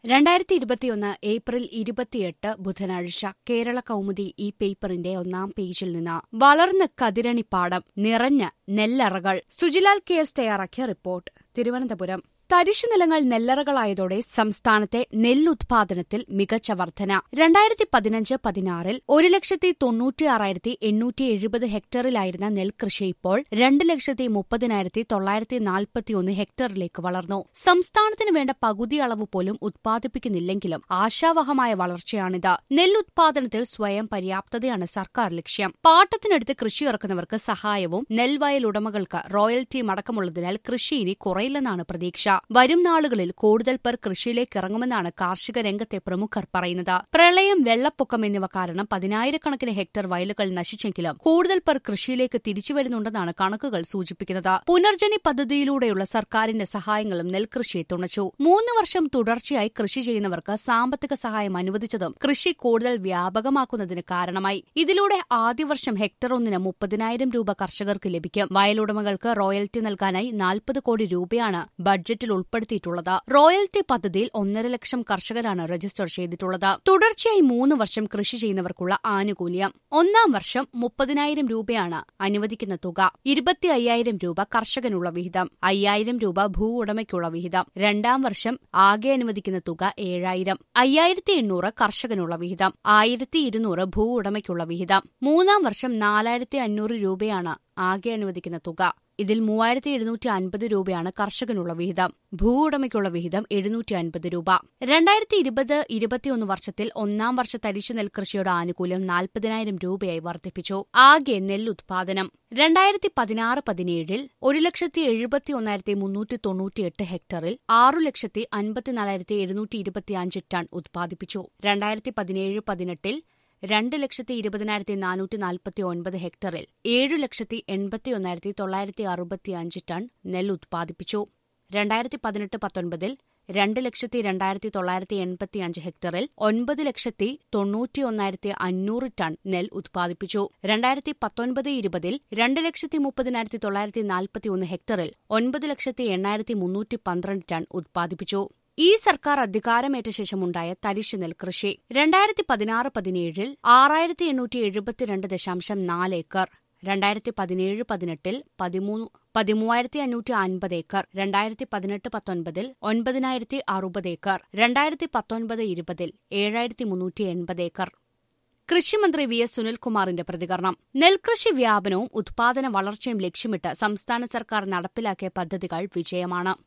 രണ്ടായിരത്തി ഇരുപത്തിയൊന്ന് ഏപ്രിൽ ഇരുപത്തിയെട്ട് ബുധനാഴ്ച കേരള കൗമുദി ഈ പേപ്പറിന്റെ ഒന്നാം പേജിൽ നിന്ന് വളർന്ന് കതിരണിപ്പാടം നിറഞ്ഞ നെല്ലറകൾ സുജിലാൽ കെ എസ് തയ്യാറാക്കിയ റിപ്പോർട്ട് തിരുവനന്തപുരം തരിശു നിലങ്ങൾ നെല്ലറകളായതോടെ സംസ്ഥാനത്തെ നെല്ലുത്പാദനത്തിൽ മികച്ച വർധന രണ്ടായിരത്തി പതിനഞ്ച് പതിനാറിൽ ഒരു ലക്ഷത്തി തൊണ്ണൂറ്റിയാറായിരത്തി എണ്ണൂറ്റി എഴുപത് ഹെക്ടറിലായിരുന്ന നെൽകൃഷി ഇപ്പോൾ രണ്ട് ലക്ഷത്തി മുപ്പതിനായിരത്തി തൊള്ളായിരത്തി നാൽപ്പത്തിയൊന്ന് ഹെക്ടറിലേക്ക് വളർന്നു സംസ്ഥാനത്തിന് വേണ്ട പകുതി അളവ് പോലും ഉത്പാദിപ്പിക്കുന്നില്ലെങ്കിലും ആശാവഹമായ വളർച്ചയാണിത് നെല്ലുത്പാദനത്തിൽ സ്വയം പര്യാപ്തതയാണ് സർക്കാർ ലക്ഷ്യം പാട്ടത്തിനടുത്ത് കൃഷി ഇറക്കുന്നവർക്ക് സഹായവും നെൽവയൽ ഉടമകൾക്ക് റോയൽറ്റിയും അടക്കമുള്ളതിനാൽ കൃഷി ഇനി കുറയില്ലെന്നാണ് പ്രതീക്ഷ വരും നാളുകളിൽ കൂടുതൽ പേർ കൃഷിയിലേക്ക് ഇറങ്ങുമെന്നാണ് കാർഷിക രംഗത്തെ പ്രമുഖർ പറയുന്നത് പ്രളയം വെള്ളപ്പൊക്കം എന്നിവ കാരണം പതിനായിരക്കണക്കിന് ഹെക്ടർ വയലുകൾ നശിച്ചെങ്കിലും കൂടുതൽ പേർ കൃഷിയിലേക്ക് തിരിച്ചുവരുന്നുണ്ടെന്നാണ് കണക്കുകൾ സൂചിപ്പിക്കുന്നത് പുനർജനി പദ്ധതിയിലൂടെയുള്ള സർക്കാരിന്റെ സഹായങ്ങളും നെൽകൃഷിയെ തുണച്ചു മൂന്ന് വർഷം തുടർച്ചയായി കൃഷി ചെയ്യുന്നവർക്ക് സാമ്പത്തിക സഹായം അനുവദിച്ചതും കൃഷി കൂടുതൽ വ്യാപകമാക്കുന്നതിന് കാരണമായി ഇതിലൂടെ ആദ്യ വർഷം ഹെക്ടർ ഒന്നിന് മുപ്പതിനായിരം രൂപ കർഷകർക്ക് ലഭിക്കും വയലുടമകൾക്ക് റോയൽറ്റി നൽകാനായി നാൽപ്പത് കോടി രൂപയാണ് ബഡ്ജറ്റിൽ ഉൾപ്പെടുത്തിയിട്ടുള്ളത് റോയൽറ്റി പദ്ധതിയിൽ ഒന്നര ലക്ഷം കർഷകരാണ് രജിസ്റ്റർ ചെയ്തിട്ടുള്ളത് തുടർച്ചയായി മൂന്ന് വർഷം കൃഷി ചെയ്യുന്നവർക്കുള്ള ആനുകൂല്യം ഒന്നാം വർഷം മുപ്പതിനായിരം രൂപയാണ് അനുവദിക്കുന്ന തുക ഇരുപത്തി അയ്യായിരം രൂപ കർഷകനുള്ള വിഹിതം അയ്യായിരം രൂപ ഭൂ ഉടമയ്ക്കുള്ള വിഹിതം രണ്ടാം വർഷം ആകെ അനുവദിക്കുന്ന തുക ഏഴായിരം അയ്യായിരത്തി എണ്ണൂറ് കർഷകനുള്ള വിഹിതം ആയിരത്തി ഇരുന്നൂറ് ഭൂ ഉടമയ്ക്കുള്ള വിഹിതം മൂന്നാം വർഷം നാലായിരത്തി അഞ്ഞൂറ് രൂപയാണ് ആകെ അനുവദിക്കുന്ന തുക ഇതിൽ മൂവായിരത്തി എഴുന്നൂറ്റി അൻപത് രൂപയാണ് കർഷകനുള്ള വിഹിതം ഭൂ ഉടമയ്ക്കുള്ള വിഹിതം എഴുന്നൂറ്റി അൻപത് രൂപ രണ്ടായിരത്തി ഇരുപത് ഇരുപത്തിയൊന്ന് വർഷത്തിൽ ഒന്നാം വർഷ തരിശു നെൽകൃഷിയുടെ ആനുകൂല്യം നാൽപ്പതിനായിരം രൂപയായി വർദ്ധിപ്പിച്ചു ആകെ നെല്ലുത്പാദനം രണ്ടായിരത്തി പതിനാറ് പതിനേഴിൽ ഒരു ലക്ഷത്തി എഴുപത്തി ഒന്നായിരത്തി മുന്നൂറ്റി തൊണ്ണൂറ്റിയെട്ട് ഹെക്ടറിൽ ആറു ലക്ഷത്തി അൻപത്തിനാലായിരത്തി എഴുന്നൂറ്റി ഇരുപത്തിയഞ്ച് ടൺ ഉത്പാദിപ്പിച്ചു രണ്ടായിരത്തി പതിനേഴ് പതിനെട്ടിൽ രണ്ട് ലക്ഷത്തി ഇരുപതിനായിരത്തി നാനൂറ്റി നാൽപ്പത്തി ഒൻപത് ഹെക്ടറിൽ ഏഴു ലക്ഷത്തി എൺപത്തി ഒന്നായിരത്തി തൊള്ളായിരത്തി അറുപത്തിയഞ്ച് ടൺ നെല്ല് ഉത്പാദിപ്പിച്ചു രണ്ടായിരത്തി പതിനെട്ട് പത്തൊൻപതിൽ രണ്ട് ലക്ഷത്തി രണ്ടായിരത്തി തൊള്ളായിരത്തി എൺപത്തിയഞ്ച് ഹെക്ടറിൽ ഒൻപത് ലക്ഷത്തി തൊണ്ണൂറ്റി ഒന്നായിരത്തി അഞ്ഞൂറ് ടൺ നെൽ ഉത്പാദിപ്പിച്ചു രണ്ടായിരത്തി പത്തൊൻപത് ഇരുപതിൽ രണ്ട് ലക്ഷത്തി മുപ്പതിനായിരത്തി തൊള്ളായിരത്തി നാൽപ്പത്തിയൊന്ന് ഹെക്ടറിൽ ഒൻപത് ലക്ഷത്തി എണ്ണായിരത്തി മുന്നൂറ്റി പന്ത്രണ്ട് ടൺ ഉത്പാദിപ്പിച്ചു ഈ സർക്കാർ അധികാരമേറ്റ ശേഷമുണ്ടായ തരിശു നെൽകൃഷി രണ്ടായിരത്തി പതിനാറ് പതിനേഴിൽ ആറായിരത്തി എണ്ണൂറ്റി എഴുപത്തിരണ്ട് ദശാംശം നാല് ഏക്കർ രണ്ടായിരത്തി പതിനേഴ് പതിനെട്ടിൽ പതിമൂന്ന് പതിമൂവായിരത്തി അഞ്ഞൂറ്റി അൻപത് ഏക്കർ രണ്ടായിരത്തി പതിനെട്ട് പത്തൊൻപതിൽ ഒൻപതിനായിരത്തി അറുപത് ഏക്കർ രണ്ടായിരത്തി പത്തൊൻപത് ഇരുപതിൽ ഏഴായിരത്തി മുന്നൂറ്റി എൺപത് ഏക്കർ കൃഷിമന്ത്രി വി എസ് സുനിൽകുമാറിന്റെ പ്രതികരണം നെൽകൃഷി വ്യാപനവും ഉത്പാദന വളർച്ചയും ലക്ഷ്യമിട്ട് സംസ്ഥാന സർക്കാർ നടപ്പിലാക്കിയ പദ്ധതികൾ വിജയമാണ്